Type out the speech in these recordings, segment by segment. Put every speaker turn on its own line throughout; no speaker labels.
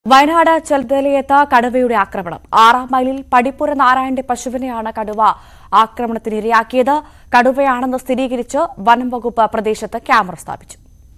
വയനാട് ചെൽത്തലയത്ത് കടുവയുടെ ആക്രമണം ആറാം മൈലിൽ പടിപ്പുര നാരായണന്റെ പശുവിനെയാണ് കടുവ ആക്രമണത്തിന് ഇരയാക്കിയത് കടുവയാണെന്ന് സ്ഥിരീകരിച്ച് വനം വകുപ്പ് പ്രദേശത്ത് ക്യാമറ സ്ഥാപിച്ചു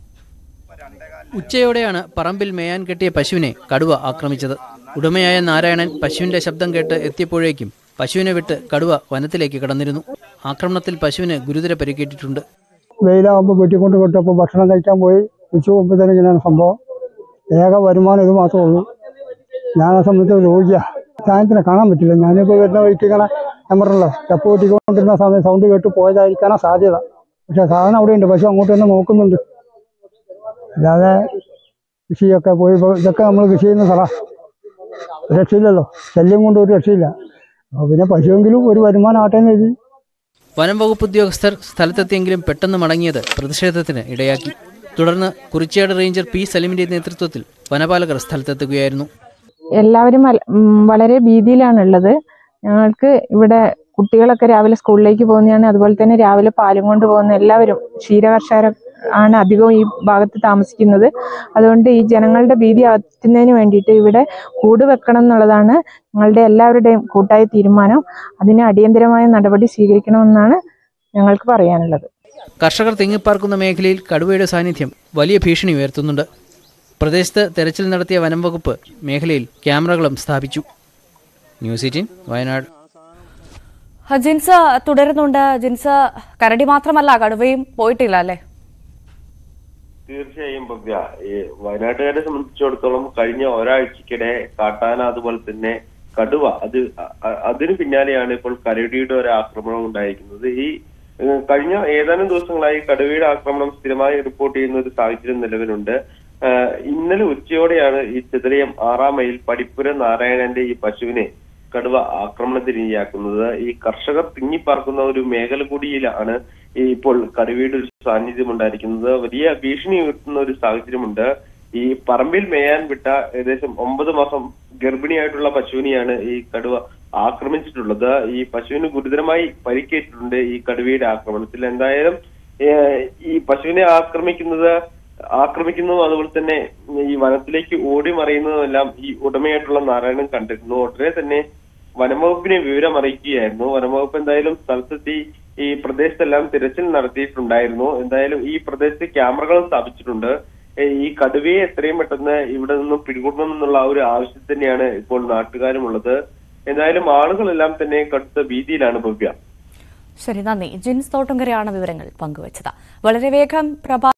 ഉച്ചയോടെയാണ് പറമ്പിൽ മേയാൻ കെട്ടിയ പശുവിനെ കടുവ ആക്രമിച്ചത് ഉടമയായ നാരായണൻ പശുവിന്റെ ശബ്ദം കേട്ട് എത്തിയപ്പോഴേക്കും പശുവിനെ വിട്ട് കടുവ വനത്തിലേക്ക് കടന്നിരുന്നു ആക്രമണത്തിൽ പശുവിന് ഗുരുതര പരിക്കേറ്റിട്ടുണ്ട്
വെയിലാകുമ്പോൾ വെട്ടിക്കൊണ്ട് വിട്ടപ്പോൾ ഭക്ഷണം കഴിക്കാൻ പോയി ഉച്ച പോകുമ്പോഴത്തേനും ഇങ്ങനെയാണ് സംഭവം ഏക വരുമാനം ഇത് മാത്രമേ ഉള്ളൂ ഞാൻ ആ സമയത്ത് രോഗിയാണ് സാധനത്തിനെ കാണാൻ പറ്റില്ല ഞാനിപ്പോൾ വരുന്ന വഴിക്ക് ഇങ്ങനെ ഞാൻ പറഞ്ഞല്ലോ ചപ്പ് വെട്ടിക്കൊണ്ടിരുന്ന സമയം സൗണ്ട് കേട്ട് പോയതായിരിക്കാനാ സാധ്യത പക്ഷെ സാധനം അവിടെ ഉണ്ട് പശു അങ്ങോട്ട് തന്നെ നോക്കുന്നുണ്ട് അല്ലാതെ കൃഷിയൊക്കെ പോയി ഇപ്പൊ ഇതൊക്കെ നമ്മൾ കൃഷി ചെയ്യുന്ന സ്ഥലം രക്ഷയില്ലല്ലോ ശല്യം കൊണ്ട് ഒരു രക്ഷയില്ല അപ്പോൾ പിന്നെ പശുവെങ്കിലും ഒരു വരുമാനം ആട്ടെ എന്ന് എഴുതി
വനം വകുപ്പ് ഉദ്യോഗസ്ഥർ സ്ഥലത്തെത്തിയെങ്കിലും പെട്ടെന്ന് മടങ്ങിയത് പ്രതിഷേധത്തിന് ഇടയാക്കി തുടർന്ന് കുറിച്യാട് റേഞ്ചർ പി സലീമിന്റെ നേതൃത്വത്തിൽ വനപാലകർ സ്ഥലത്തെത്തുകയായിരുന്നു
എല്ലാവരും വല- ഉം വളരെ ഭീതിയിലാണുള്ളത് ഞങ്ങൾക്ക് ഇവിടെ കുട്ടികളൊക്കെ രാവിലെ സ്കൂളിലേക്ക് പോകുന്നതാണ് അതുപോലെ തന്നെ രാവിലെ പാലും കൊണ്ട് പോകുന്ന എല്ലാവരും ക്ഷീരകർഷകർ ആണ് അധികവും ഈ ഭാഗത്ത് താമസിക്കുന്നത് അതുകൊണ്ട് ഈ ജനങ്ങളുടെ ഭീതി അകറ്റുന്നതിന് വേണ്ടിയിട്ട് ഇവിടെ കൂട് വെക്കണം എന്നുള്ളതാണ് ഞങ്ങളുടെ എല്ലാവരുടെയും കൂട്ടായ തീരുമാനം അതിന് അടിയന്തരമായ നടപടി സ്വീകരിക്കണമെന്നാണ് ഞങ്ങൾക്ക് പറയാനുള്ളത്
കർഷകർ തിങ്ങിപ്പാർക്കുന്ന മേഖലയിൽ കടുവയുടെ സാന്നിധ്യം വലിയ ഭീഷണി ഉയർത്തുന്നുണ്ട് പ്രദേശത്ത് തെരച്ചിൽ നടത്തിയ വനം വകുപ്പ് മേഖലയിൽ ക്യാമറകളും സ്ഥാപിച്ചു ന്യൂസ് എയ്റ്റീൻ വയനാട്
ജിൻസ് തുടരുന്നുണ്ട് ജിൻസ് കരടി മാത്രമല്ല കടുവയും പോയിട്ടില്ല അല്ലേ
തീർച്ചയായും ഭവ്യ ഈ വയനാട്ടുകാരെ സംബന്ധിച്ചിടത്തോളം കഴിഞ്ഞ ഒരാഴ്ചക്കിടെ കാട്ടാന അതുപോലെ തന്നെ കടുവ അത് അ- അ- അതിനു പിന്നാലെയാണ് ഇപ്പോൾ കരടിയുടെ ഒരു ആക്രമണം ഉണ്ടായിരിക്കുന്നത് ഈ ഏഹ്, കഴിഞ്ഞ ഏതാനും ദിവസങ്ങളായി കടുവയുടെ ആക്രമണം സ്ഥിരമായി റിപ്പോർട്ട് ചെയ്യുന്ന ഒരു സാഹചര്യം നിലവിലുണ്ട് ഏഹ്, ഇന്നലെ ഉച്ചയോടെയാണ് ഈ ചിതലയം ആറാം മൈൽ പടിപ്പുര നാരായണന്റെ ഈ പശുവിനെ കടുവ ആക്രമണത്തിനിരയാക്കുന്നത് ഈ കർഷകർ തിങ്ങിപ്പാർക്കുന്ന ഒരു മേഖല കൂടിയിലാണ് ഈ ഇപ്പോൾ കടുവയുടെ ഒരു സാന്നിധ്യം ഉണ്ടായിരിക്കുന്നത് വലിയ ഭീഷണി ഉയർത്തുന്ന ഒരു സാഹചര്യമുണ്ട് ഈ പറമ്പിൽ മേയാൻ വിട്ട ഏകദേശം ഒമ്പത് മാസം ഗർഭിണിയായിട്ടുള്ള പശുവിനെയാണ് ഈ കടുവ ആക്രമിച്ചിട്ടുള്ളത് ഈ പശുവിന് ഗുരുതരമായി പരിക്കേറ്റിട്ടുണ്ട് ഈ കടുവയുടെ ആക്രമണത്തിൽ എന്തായാലും ഏഹ്, ഈ പശുവിനെ ആക്രമിക്കുന്നത് ആക്രമിക്കുന്നതും അതുപോലെ തന്നെ ഈ വനത്തിലേക്ക് ഓടി മറിയുന്നതുമെല്ലാം ഈ ഉടമയായിട്ടുള്ള നാരായണൻ കണ്ടിരുന്നു ഉടനെ തന്നെ വനംവകുപ്പിനെ വിവരം അറിയിക്കുകയായിരുന്നു വനംവകുപ്പ് എന്തായാലും സ്ഥലത്തെത്തി ഈ പ്രദേശത്തെല്ലാം തിരച്ചിൽ നടത്തിയിട്ടുണ്ടായിരുന്നു എന്തായാലും ഈ പ്രദേശത്ത് ക്യാമറകൾ സ്ഥാപിച്ചിട്ടുണ്ട് ഏ, ഈ കടുവയെ എത്രയും പെട്ടെന്ന് ഇവിടെ നിന്നും പിടികൂടണമെന്നുള്ള ആ ഒരു ആവശ്യം തന്നെയാണ് ഇപ്പോൾ നാട്ടുകാരുമുള്ളത് എന്തായാലും ആളുകളെല്ലാം തന്നെ കടുത്ത ഭീതിയിലാണ് ഭവ്യ
ശരി നന്ദി ജിൻസ് തോട്ടുങ്കരയാണ് വിവരങ്ങൾ പങ്കുവച്ചത് വളരെ വേഗം പ്രഭാ